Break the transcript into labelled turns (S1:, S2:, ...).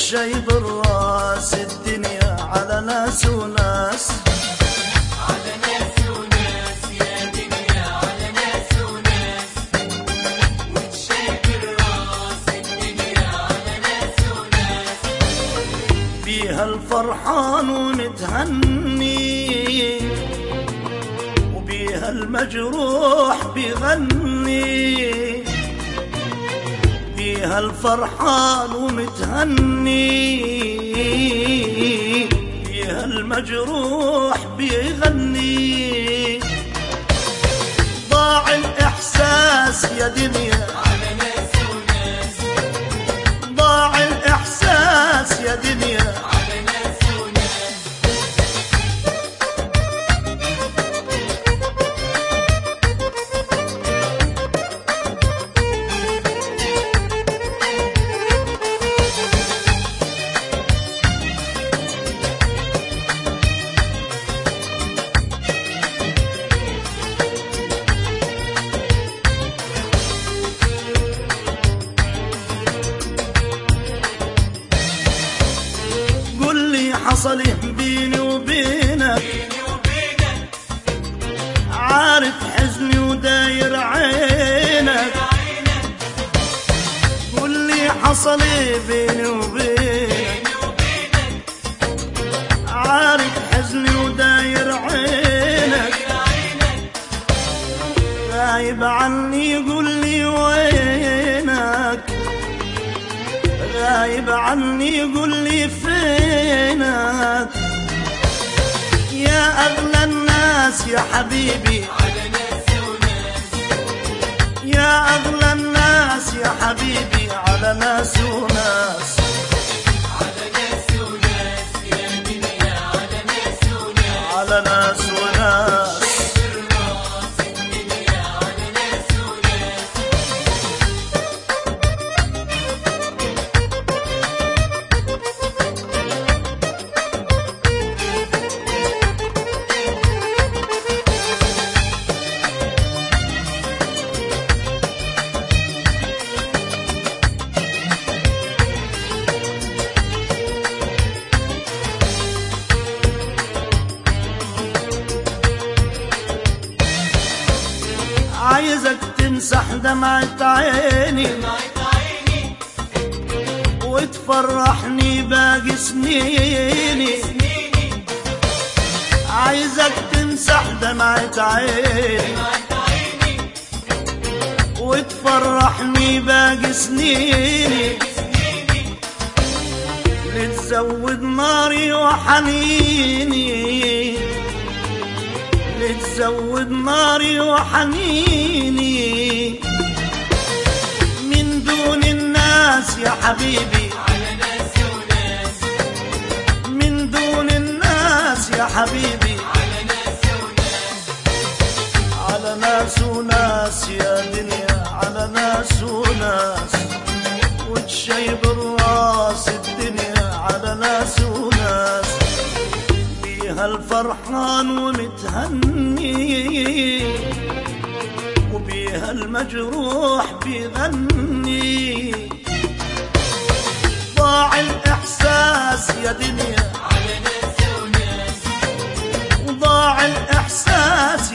S1: والشي بالراس الدنيا على ناس وناس
S2: على ناس وناس يا دنيا على ناس وناس وتشيب الراس الدنيا على ناس وناس
S1: بيها الفرحان ومتهني وبيها المجروح بيغني بيها الفرحان ومتهني بيها المجروح بيغني ضاع الإحساس يا دنيا
S2: على ناس وناس
S1: ضاع الإحساس يا دنيا
S2: على ناس وناس
S1: قل لي حصل إيه بيني وبينك
S2: بيني وبينك
S1: عارف حزني وداير عينك
S2: عينك
S1: قل لي حصل إيه بيني وبينك
S2: بيني وبينك
S1: عارف حزني وداير عينك
S2: عينك
S1: غايب عني قل لي وينك غايب عني قل لي فينك يا أغلى الناس يا حبيبي
S2: على ناس وناس
S1: يا أغلى الناس يا حبيبي على ناس وناس
S2: على ناس وناس يا دنيا على ناس وناس
S1: على ناس وناس
S2: الراس الدنيا على ناس وناس
S1: عايزك تمسح دمعة عيني
S2: دمعة عيني
S1: وتفرحني باقي سنيني
S2: سنيني
S1: عايزك تمسح دمعة عيني
S2: دمعة عيني
S1: وتفرحني باقي سنيني
S2: سنيني
S1: لتزود ناري وحنيني لتزود ناري وحنيني من دون الناس يا حبيبي
S2: على ناس وناس
S1: من دون الناس يا حبيبي
S2: على ناس وناس
S1: على ناس وناس يا دنيا على ناس وناس وتشيب الراس الدنيا على ناس وناس بيها الفرحان ومتهني وبيها المجروح بيغني ضاع الإحساس يا دنيا
S2: على ناس وناس
S1: وضاع الإحساس